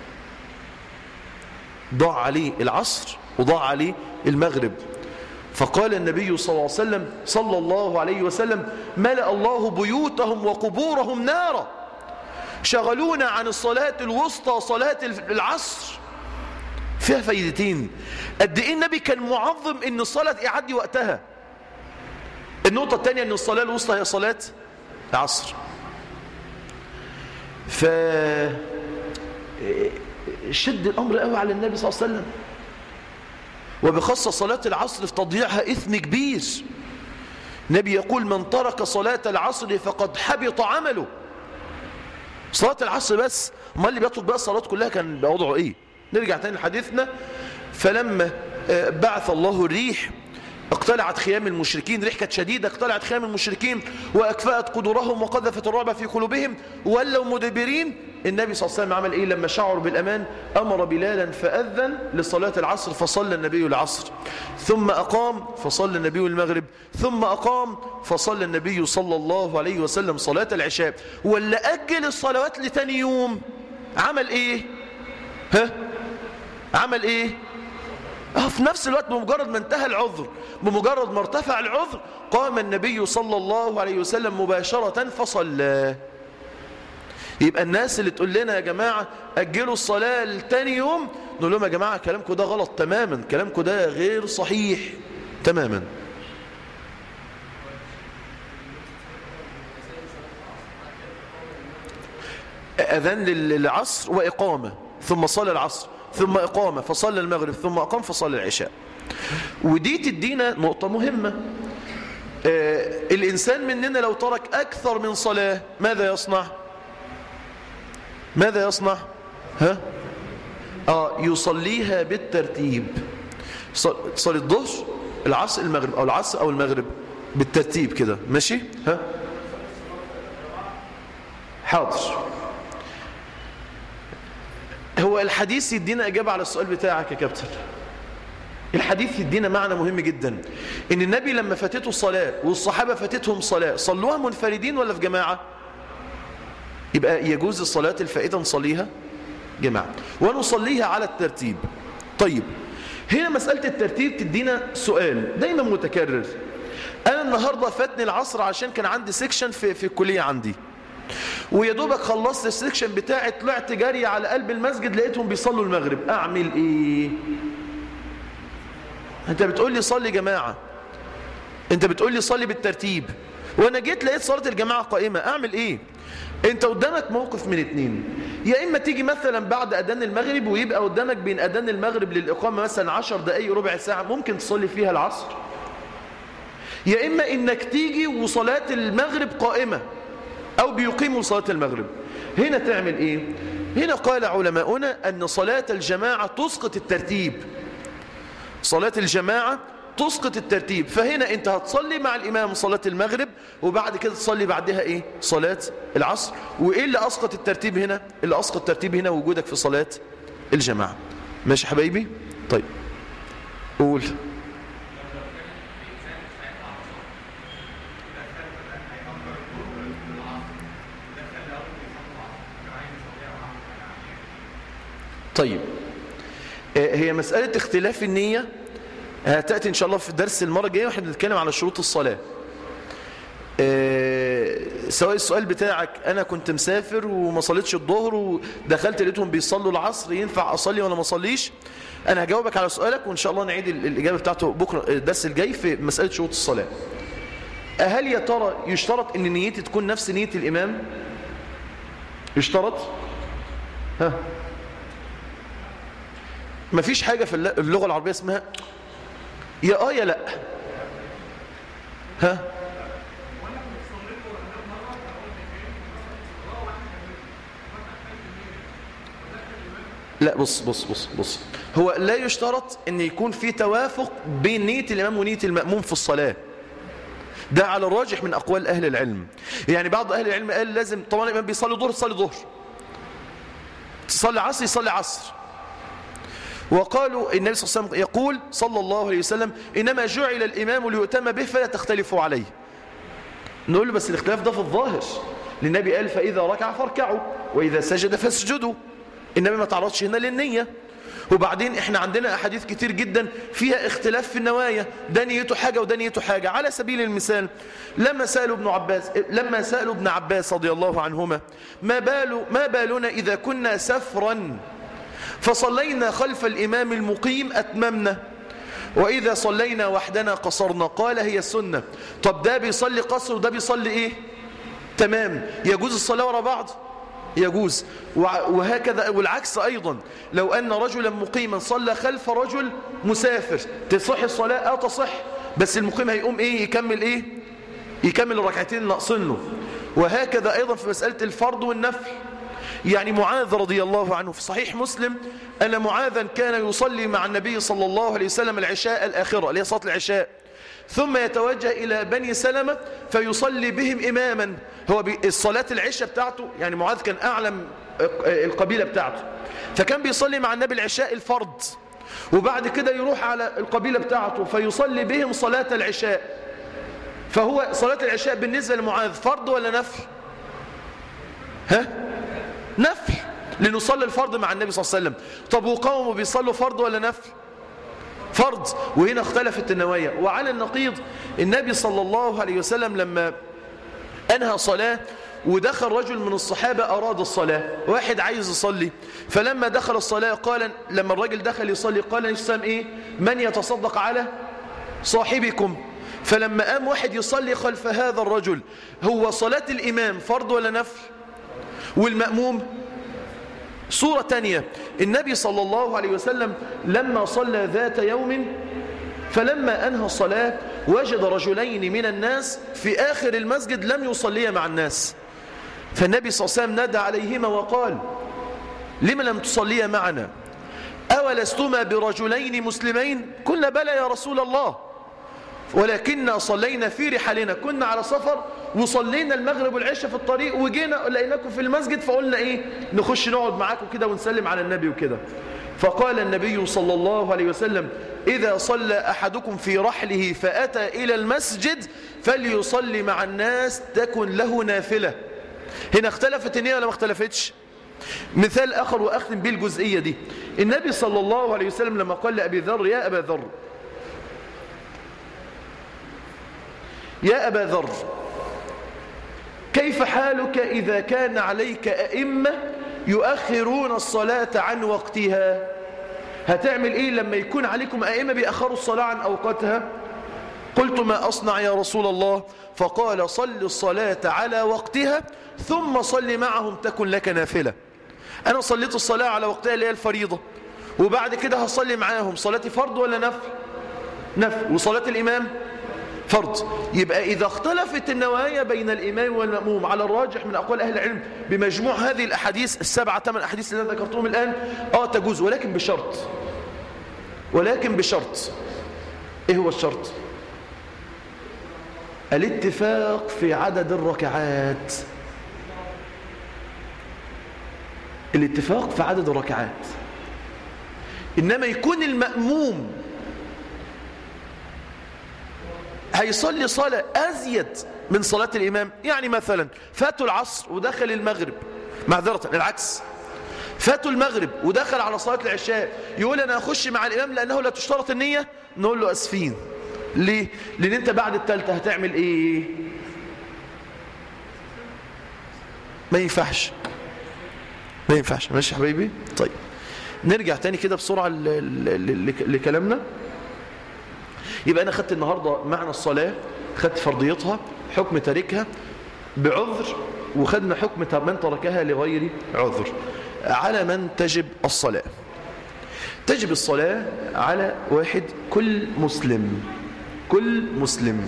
ضاع عليه العصر وضاع عليه المغرب فقال النبي صلى الله عليه وسلم صلى الله عليه وسلم ملأ الله بيوتهم وقبورهم نارا شغلونا عن الصلاة الوسطى صلاة العصر فيها فايدتين قد ايه النبي كان معظم ان الصلاة يعدي وقتها النقطة الثانية ان الصلاة الوسطى هي صلاة العصر ف شد الأمر قوي على النبي صلى الله عليه وسلم وبخاصة صلاة العصر في تضييعها إثم كبير النبي يقول من ترك صلاة العصر فقد حبط عمله صلاة العصر بس ما اللي بيطلب بقى الصلاة كلها كان بوضعه إيه نرجع تاني لحديثنا فلما بعث الله الريح اقتلعت خيام المشركين ريح كانت شديدة اقتلعت خيام المشركين وأكفأت قدورهم وقذفت الرعب في قلوبهم ولوا مدبرين النبي صلى الله عليه وسلم عمل إيه لما شعر بالأمان أمر بلالا فأذن لصلاة العصر فصلى النبي العصر ثم أقام فصلى النبي المغرب ثم أقام فصلى النبي صلى الله عليه وسلم صلاة العشاء ولا أجل الصلوات لتاني يوم عمل إيه ها عمل إيه اه في نفس الوقت بمجرد ما انتهى العذر بمجرد ما ارتفع العذر قام النبي صلى الله عليه وسلم مباشرة فصلى يبقى الناس اللي تقول لنا يا جماعة أجلوا الصلاة لتاني يوم نقول لهم يا جماعة كلامكم ده غلط تماما كلامكم ده غير صحيح تماما أذان للعصر وإقامة ثم صلى العصر ثم إقامة فصلى المغرب ثم أقام فصلى العشاء ودي تدينا نقطة مهمة آه الإنسان مننا لو ترك أكثر من صلاة ماذا يصنع ماذا يصنع ها آه يصليها بالترتيب صلي الظهر العصر المغرب أو العصر أو المغرب بالترتيب كده ماشي ها حاضر هو الحديث يدينا إجابة على السؤال بتاعك يا كابتن الحديث يدينا معنى مهم جدا ان النبي لما فاتته الصلاة والصحابة فاتتهم صلاة صلوها منفردين ولا في جماعة يبقى يجوز الصلاة الفائدة نصليها جماعة ونصليها على الترتيب طيب هنا مسألة الترتيب تدينا سؤال دايما متكرر أنا النهاردة فاتني العصر عشان كان عندي سيكشن في, في الكلية عندي ويا دوبك خلصت السكشن بتاعي طلعت جاري على قلب المسجد لقيتهم بيصلوا المغرب اعمل ايه انت بتقول لي صلي جماعة انت بتقول لي صلي بالترتيب وانا جيت لقيت صلاة الجماعة قائمة اعمل ايه انت قدامك موقف من اتنين يا اما تيجي مثلا بعد اذان المغرب ويبقى قدامك بين اذان المغرب للاقامة مثلا عشر دقايق ربع ساعة ممكن تصلي فيها العصر يا اما انك تيجي وصلاة المغرب قائمة أو بيقيموا صلاة المغرب هنا تعمل إيه؟ هنا قال علماؤنا أن صلاة الجماعة تسقط الترتيب صلاة الجماعة تسقط الترتيب فهنا أنت هتصلي مع الإمام صلاة المغرب وبعد كده تصلي بعدها إيه؟ صلاة العصر وإيه اللي أسقط الترتيب هنا؟ اللي أسقط الترتيب هنا وجودك في صلاة الجماعة ماشي حبايبي؟ طيب قول طيب هي مسألة اختلاف النية هتأتي إن شاء الله في الدرس المرة الجاية واحنا بنتكلم على شروط الصلاة سواء السؤال بتاعك أنا كنت مسافر وما صليتش الظهر ودخلت لقيتهم بيصلوا العصر ينفع أصلي ولا ما أصليش أنا هجاوبك على سؤالك وإن شاء الله نعيد الإجابة بتاعته بكرة الدرس الجاي في مسألة شروط الصلاة هل يا ترى يشترط أن نيتي تكون نفس نية الإمام يشترط ها ما فيش حاجة في اللغة العربية اسمها يا آه يا لا ها لا بص بص بص بص هو لا يشترط ان يكون في توافق بين نية الامام ونية المأموم في الصلاة ده على الراجح من اقوال اهل العلم يعني بعض اهل العلم قال لازم طبعا الامام بيصلي ظهر يصلي ظهر تصلي عصر يصلي عصر وقالوا النبي صلى الله عليه وسلم يقول صلى الله عليه وسلم إنما جعل الإمام ليؤتم به فلا تختلفوا عليه نقول له بس الاختلاف ده في الظاهر للنبي قال فإذا ركع فاركعوا وإذا سجد فاسجدوا النبي ما تعرضش هنا للنية وبعدين احنا عندنا احاديث كتير جدا فيها اختلاف في النوايا ده نيته حاجة وده نيته حاجة على سبيل المثال لما سألوا ابن عباس لما سألوا ابن عباس رضي الله عنهما ما بال ما بالنا إذا كنا سفرا فصلينا خلف الإمام المقيم أتممنا وإذا صلينا وحدنا قصرنا قال هي السنة طب ده بيصلي قصر وده بيصلي إيه تمام يجوز الصلاة ورا بعض يجوز وهكذا والعكس أيضا لو أن رجلا مقيما صلى خلف رجل مسافر تصح الصلاة آه تصح بس المقيم هيقوم إيه يكمل إيه يكمل الركعتين ناقصين له وهكذا أيضا في مسألة الفرض والنفل يعني معاذ رضي الله عنه في صحيح مسلم أن معاذا كان يصلي مع النبي صلى الله عليه وسلم العشاء الآخرة اللي هي صلاة العشاء ثم يتوجه إلى بني سلمة فيصلي بهم إماما هو الصلاة العشاء بتاعته يعني معاذ كان أعلم القبيلة بتاعته فكان بيصلي مع النبي العشاء الفرض وبعد كده يروح على القبيلة بتاعته فيصلي بهم صلاة العشاء فهو صلاة العشاء بالنسبة لمعاذ فرض ولا نفل ها نفل لنصلي الفرض مع النبي صلى الله عليه وسلم طب وقوموا بيصلوا فرض ولا نفل فرض وهنا اختلفت النوايا وعلى النقيض النبي صلى الله عليه وسلم لما أنهى صلاة ودخل رجل من الصحابة أراد الصلاة واحد عايز يصلي فلما دخل الصلاة قال لما الرجل دخل يصلي قال الإسلام إيه من يتصدق على صاحبكم فلما قام واحد يصلي خلف هذا الرجل هو صلاة الإمام فرض ولا نفل والمأموم صورة تانية النبي صلى الله عليه وسلم لما صلى ذات يوم فلما أنهى الصلاة وجد رجلين من الناس في آخر المسجد لم يصليا مع الناس فالنبي صلى الله عليه وسلم نادى عليهما وقال لم لم تصليا معنا أولستما برجلين مسلمين قلنا بلى يا رسول الله ولكننا صلينا في رحالنا كنا على سفر وصلينا المغرب والعشاء في الطريق وجينا لقيناكم في المسجد فقلنا ايه نخش نقعد معاكم كده ونسلم على النبي وكده فقال النبي صلى الله عليه وسلم إذا صلى أحدكم في رحله فأتى إلى المسجد فليصلي مع الناس تكن له نافلة هنا اختلفت النية ولا ما اختلفتش مثال آخر وأختم به الجزئية دي النبي صلى الله عليه وسلم لما قال لأبي ذر يا أبا ذر يا أبا ذر كيف حالك إذا كان عليك أئمة يؤخرون الصلاة عن وقتها هتعمل إيه لما يكون عليكم أئمة بيأخروا الصلاة عن أوقاتها قلت ما أصنع يا رسول الله فقال صل الصلاة على وقتها ثم صل معهم تكن لك نافلة أنا صليت الصلاة على وقتها اللي هي الفريضة وبعد كده هصلي معاهم صلاتي فرض ولا نفل نفل وصلاة الإمام فرض يبقى إذا اختلفت النوايا بين الإمام والمأموم على الراجح من أقوال أهل العلم بمجموع هذه الأحاديث السبعة ثمان أحاديث اللي أنا ذكرتهم الآن آه تجوز ولكن بشرط ولكن بشرط إيه هو الشرط الاتفاق في عدد الركعات الاتفاق في عدد الركعات إنما يكون المأموم هيصلي صلاة أزيد من صلاة الإمام يعني مثلا فاتوا العصر ودخل المغرب معذرة العكس فاتوا المغرب ودخل على صلاة العشاء يقول أنا أخش مع الإمام لأنه لا تشترط النية نقول له أسفين ليه؟ لأن أنت بعد التالتة هتعمل إيه؟ ما ينفعش ما ينفعش ماشي يا حبيبي طيب نرجع تاني كده بسرعة لكلامنا يبقى أنا خدت النهاردة معنى الصلاة خدت فرضيتها حكم تاركها بعذر وخدنا حكم من تركها لغير عذر على من تجب الصلاة تجب الصلاة على واحد كل مسلم كل مسلم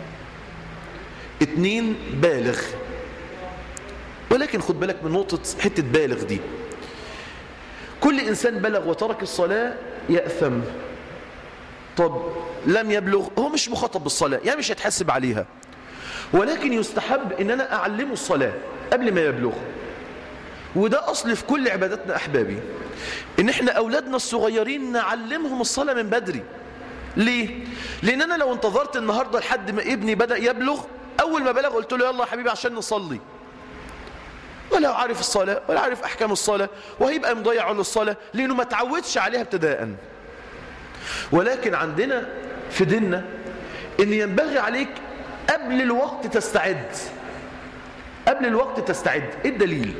اتنين بالغ ولكن خد بالك من نقطة حتة بالغ دي كل إنسان بلغ وترك الصلاة يأثم طب لم يبلغ هو مش مخاطب بالصلاة يعني مش هيتحسب عليها ولكن يستحب ان انا اعلمه الصلاة قبل ما يبلغ وده اصل في كل عباداتنا احبابي ان احنا اولادنا الصغيرين نعلمهم الصلاة من بدري ليه لان انا لو انتظرت النهاردة لحد ما ابني بدأ يبلغ اول ما بلغ قلت له يلا يا حبيبي عشان نصلي ولا عارف الصلاة ولا عارف احكام الصلاة وهيبقى مضيع للصلاة لانه ما تعودش عليها ابتداءً ولكن عندنا في ديننا ان ينبغي عليك قبل الوقت تستعد قبل الوقت تستعد ايه الدليل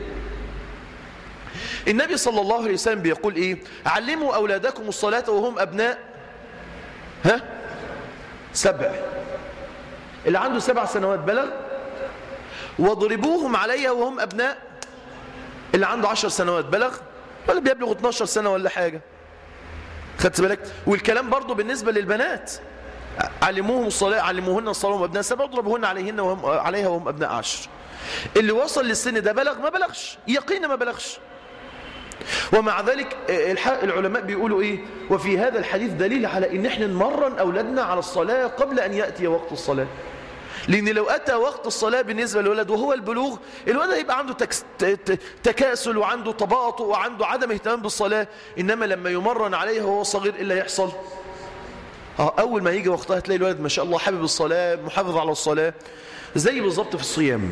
النبي صلى الله عليه وسلم بيقول ايه علموا اولادكم الصلاة وهم ابناء ها سبع اللي عنده سبع سنوات بلغ واضربوهم عليها وهم ابناء اللي عنده عشر سنوات بلغ ولا بيبلغ 12 سنة ولا حاجة خدت بالك والكلام برضو بالنسبة للبنات علموهم الصلاة علموهن الصلاة وهم أبناء سبع اضربوهن عليهن وهم عليها وهم أبناء عشر اللي وصل للسن ده بلغ ما بلغش يقينا ما بلغش ومع ذلك العلماء بيقولوا ايه وفي هذا الحديث دليل على ان احنا نمرن اولادنا على الصلاة قبل ان يأتي وقت الصلاة لأن لو أتى وقت الصلاة بالنسبة للولد وهو البلوغ الولد هيبقى عنده تكس... تكاسل وعنده تباطؤ وعنده عدم اهتمام بالصلاة إنما لما يمرن عليه وهو صغير إيه اللي يحصل أول ما يجي وقتها تلاقي الولد ما شاء الله حابب الصلاة محافظ على الصلاة زي بالظبط في الصيام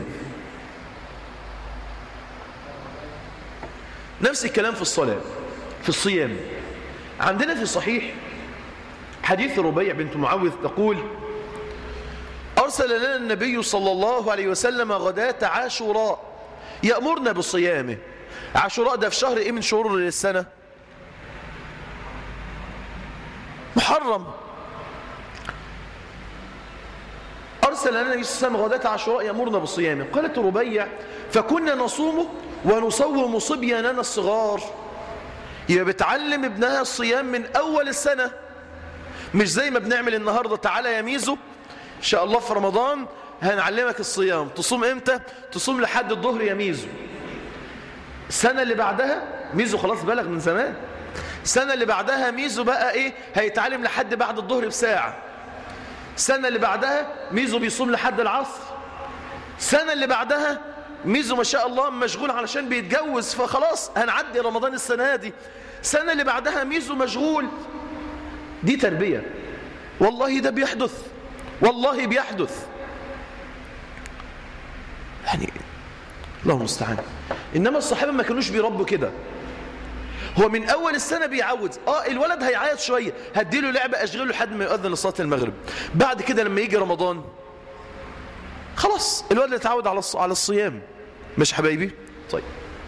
نفس الكلام في الصلاة في الصيام عندنا في الصحيح حديث ربيع بنت معوذ تقول أرسل لنا النبي صلى الله عليه وسلم غداة عاشوراء يأمرنا بصيامه عاشوراء ده في شهر إيه من شهور السنة محرم أرسل لنا النبي صلى الله عليه وسلم غداة عاشوراء يأمرنا بصيامه قالت ربيع فكنا نصومه ونصوم صبياننا الصغار يبقى بتعلم ابنها الصيام من أول السنة مش زي ما بنعمل النهاردة تعالى يا ميزو إن شاء الله في رمضان هنعلمك الصيام تصوم إمتى تصوم لحد الظهر يا ميزو السنة اللي بعدها ميزو خلاص بلغ من زمان السنة اللي بعدها ميزو بقى إيه هيتعلم لحد بعد الظهر بساعة السنة اللي بعدها ميزو بيصوم لحد العصر السنة اللي بعدها ميزو ما شاء الله مشغول علشان بيتجوز فخلاص هنعدي رمضان السنة دي السنة اللي بعدها ميزو مشغول دي تربية والله ده بيحدث والله بيحدث يعني الله المستعان إنما الصحابة ما كانوش بيربوا كده هو من أول السنة بيعود آه الولد هيعيط شوية هديله لعبة أشغله لحد ما يؤذن لصلاة المغرب بعد كده لما يجي رمضان خلاص الولد يتعود على على الصيام مش حبايبي طيب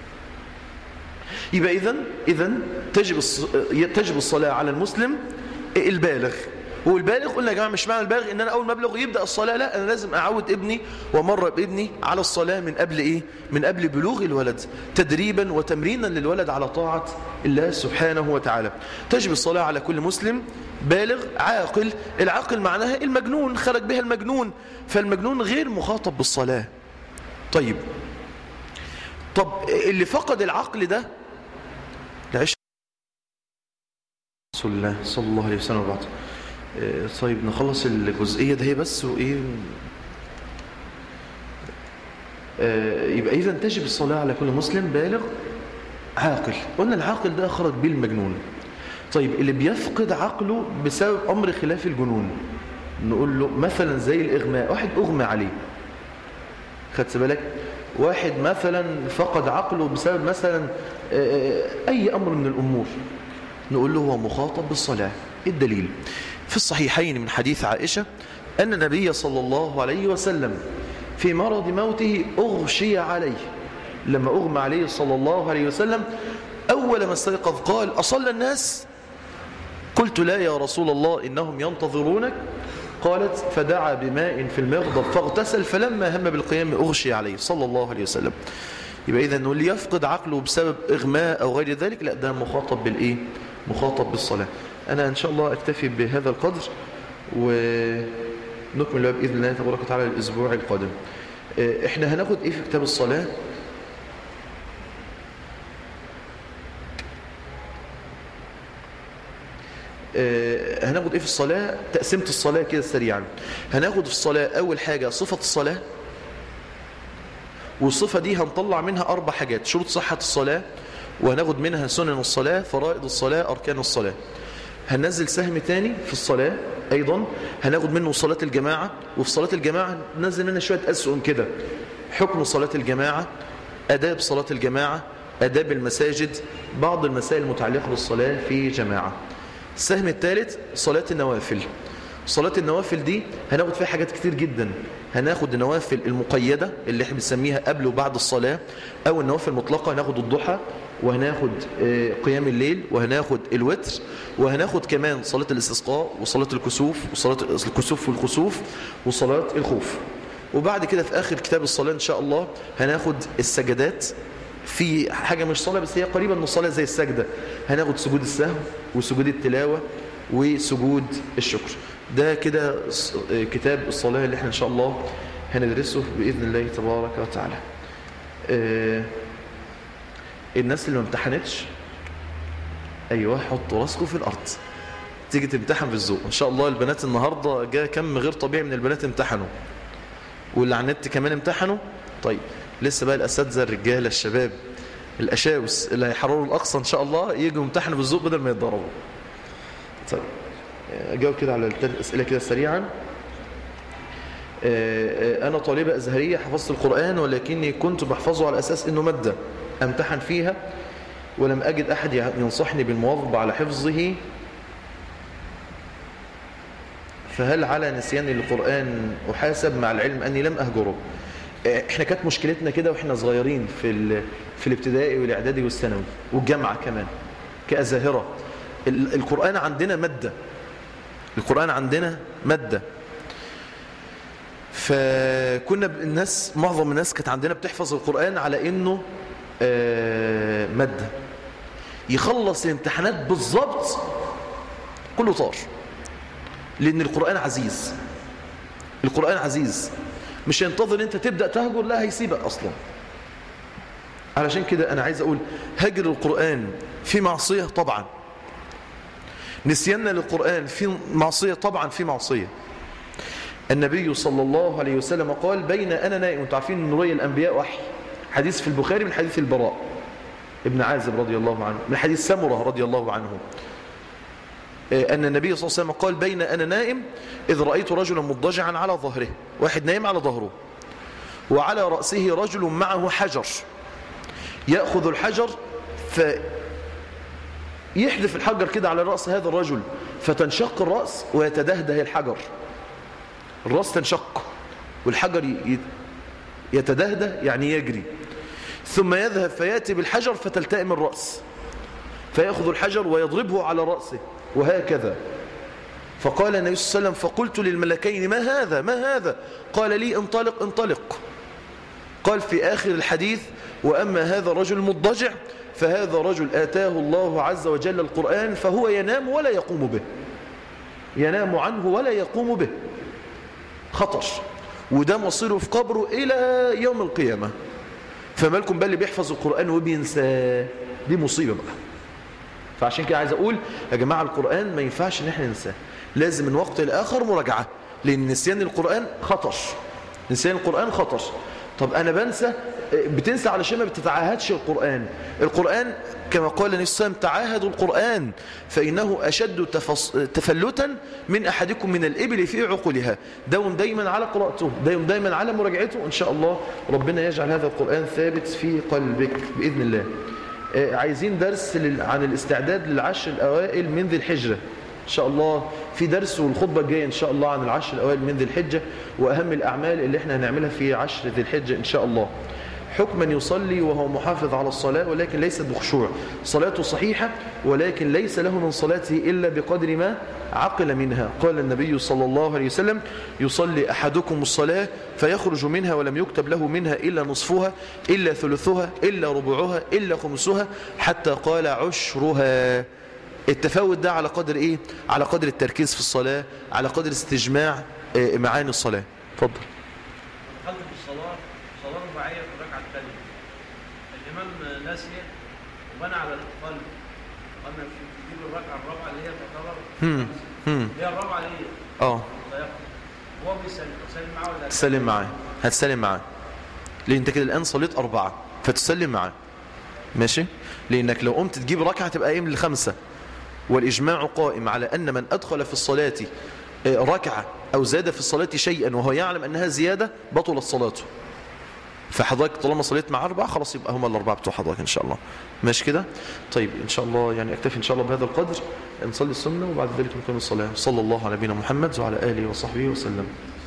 يبقى إذا إذا تجب تجب الصلاة على المسلم البالغ والبالغ قلنا يا جماعة مش معنى البالغ ان انا اول ما ابلغ يبدأ الصلاة لا انا لازم اعود ابني وامر بابني على الصلاة من قبل ايه من قبل بلوغ الولد تدريبا وتمرينا للولد على طاعة الله سبحانه وتعالى تجب الصلاة على كل مسلم بالغ عاقل العاقل معناها المجنون خرج بها المجنون فالمجنون غير مخاطب بالصلاة طيب طب اللي فقد العقل ده العشق رسول الله صلى الله عليه وسلم وبعد طيب نخلص الجزئية ده هي بس وإيه يبقى إذا تجب الصلاة على كل مسلم بالغ عاقل قلنا العاقل ده خرج بيه المجنون طيب اللي بيفقد عقله بسبب أمر خلاف الجنون نقول له مثلا زي الإغماء واحد أغمى عليه خدت بالك واحد مثلا فقد عقله بسبب مثلا أي أمر من الأمور نقول له هو مخاطب بالصلاة الدليل في الصحيحين من حديث عائشة أن النبي صلى الله عليه وسلم في مرض موته أغشي عليه لما أغمى عليه صلى الله عليه وسلم أول ما استيقظ قال أصلى الناس قلت لا يا رسول الله إنهم ينتظرونك قالت فدعا بماء في المغضب فاغتسل فلما هم بالقيام أغشي عليه صلى الله عليه وسلم يبقى إذا اللي يفقد عقله بسبب إغماء أو غير ذلك لا ده مخاطب بالإيه مخاطب بالصلاة أنا إن شاء الله أكتفي بهذا القدر ونكمل بإذن الله تبارك وتعالى الأسبوع القادم إحنا هناخد إيه في كتاب الصلاة آه، هناخد ايه في الصلاة تقسيمة الصلاة كده سريعا هناخد في الصلاة اول حاجة صفة الصلاة والصفة دي هنطلع منها اربع حاجات شروط صحة الصلاة وهناخد منها سنن الصلاة فرائض الصلاة اركان الصلاة هننزل سهم تاني في الصلاة ايضا هناخد منه صلاة الجماعة وفي صلاة الجماعة ننزل منها شوية اسهم كده حكم صلاة الجماعة اداب صلاة الجماعة اداب المساجد بعض المسائل المتعلقة بالصلاة في جماعة السهم الثالث صلاة النوافل صلاة النوافل دي هناخد فيها حاجات كتير جدا هناخد النوافل المقيدة اللي احنا بنسميها قبل وبعد الصلاة او النوافل المطلقة هناخد الضحى وهناخد آه، قيام الليل وهناخد الوتر وهناخد كمان صلاة الاستسقاء وصلاة الكسوف وصلاة الكسوف والخسوف وصلاة الخوف وبعد كده في آخر كتاب الصلاة إن شاء الله هناخد السجدات في حاجة مش صلاة بس هي قريبة من الصلاة زي السجدة هناخد سجود السهو وسجود التلاوة وسجود الشكر ده كده ص- آه، كتاب الصلاة اللي احنا إن شاء الله هندرسه بإذن الله تبارك وتعالى آه، الناس اللي ما امتحنتش ايوه حطوا راسكم في الارض تيجي تمتحن بالذوق ان شاء الله البنات النهارده جاء كم غير طبيعي من البنات امتحنوا واللي على النت كمان امتحنوا طيب لسه بقى الاساتذه الرجاله الشباب الاشاوس اللي هيحرروا الاقصى ان شاء الله يجوا يمتحنوا بالذوق بدل ما يتضربوا طيب اجاوب كده على الثلاث اسئله كده سريعا آه، آه، أنا طالبة أزهرية حفظت القرآن ولكني كنت بحفظه على أساس أنه مادة أمتحن فيها ولم أجد أحد ينصحني بالمواظبة على حفظه فهل على نسيان للقرآن أحاسب مع العلم أني لم أهجره آه، احنا كانت مشكلتنا كده واحنا صغيرين في ال- في الابتدائي والاعدادي والثانوي والجامعه كمان كأزاهرة ال- القرآن عندنا مادة القرآن عندنا مادة فكنا ب- الناس معظم الناس كانت عندنا بتحفظ القرآن على انه آه، مادة يخلص الامتحانات بالظبط كله طار لان القرآن عزيز القرآن عزيز مش هينتظر انت تبدأ تهجر لا هيسيبك اصلا علشان كده انا عايز اقول هجر القرآن في معصية طبعا نسياننا للقرآن في معصية طبعا في معصية النبي صلى الله عليه وسلم قال بين أنا نائم انتوا عارفين ان رؤيا الأنبياء وحي حديث في البخاري من حديث البراء ابن عازب رضي الله عنه من حديث سمرة رضي الله عنه آه، أن النبي صلى الله عليه وسلم قال بين أنا نائم إذ رأيت رجلا مضجعا على ظهره واحد نايم على ظهره وعلى رأسه رجل معه حجر يأخذ الحجر فيحذف الحجر كده على رأس هذا الرجل فتنشق الرأس ويتدهده الحجر الرأس تنشق والحجر ي- يتدهده يعني يجري ثم يذهب فيأتي بالحجر فتلتئم الرأس فيأخذ الحجر ويضربه على رأسه وهكذا فقال النبي صلى الله عليه وسلم فقلت للملكين ما هذا ما هذا قال لي انطلق انطلق قال في آخر الحديث وأما هذا الرجل المضجع فهذا رجل آتاه الله عز وجل القرآن فهو ينام ولا يقوم به ينام عنه ولا يقوم به خطر وده مصيره في قبره إلى يوم القيامة فما لكم بقى اللي بيحفظ القرآن وبينساه دي مصيبة بقى فعشان كده عايز أقول يا جماعة القرآن ما ينفعش إن احنا ننساه لازم من وقت لآخر مراجعة لأن نسيان القرآن خطر نسيان القرآن خطر طب أنا بنسى بتنسى علشان ما بتتعاهدش القرآن القرآن كما قال النبي صلى الله عليه وسلم تعاهدوا القرآن فإنه أشد تفص... تفلتا من أحدكم من الإبل في عقولها داوم دايما على قراءته داوم دايما على مراجعته إن شاء الله ربنا يجعل هذا القرآن ثابت في قلبك بإذن الله آه، عايزين درس لل... عن الاستعداد للعشر الأوائل من ذي الحجة إن شاء الله في درس والخطبة الجاية إن شاء الله عن العشر الأوائل من ذي الحجة وأهم الأعمال اللي احنا هنعملها في عشر ذي الحجة إن شاء الله حكما يصلي وهو محافظ على الصلاة ولكن ليست بخشوع صلاته صحيحة ولكن ليس له من صلاته إلا بقدر ما عقل منها قال النبي صلى الله عليه وسلم يصلي أحدكم الصلاة فيخرج منها ولم يكتب له منها إلا نصفها إلا ثلثها إلا ربعها إلا خمسها حتى قال عشرها التفاوت ده على قدر إيه؟ على قدر التركيز في الصلاة على قدر استجماع آه، معاني الصلاة اتفضل دخلت في الصلاة صلاة رباعية في الركعة الثانية الإمام ناسي وبنى على القلب قلنا في تجيب الركعه الرابعه اللي هي تعتبر هم هم هي الرابعه اللي هي اه ضيقه هو بيسلم يسلم معاه ولا لا؟ تسلم معاه هتسلم معاه لان انت كده الان صليت اربعه فتسلم معاه ماشي لانك لو قمت تجيب ركعه تبقى قايم للخمسه والاجماع قائم على ان من ادخل في الصلاه آه، ركعه او زاد في الصلاه شيئا وهو يعلم انها زياده بطلت صلاته فحضرتك طالما صليت مع أربعة خلاص يبقى هم الأربعة بتوع حضرتك إن شاء الله ماشي كده طيب إن شاء الله يعني أكتفي إن شاء الله بهذا القدر نصلي السنة وبعد ذلك نكمل الصلاة صلى الله على نبينا محمد وعلى آله وصحبه وسلم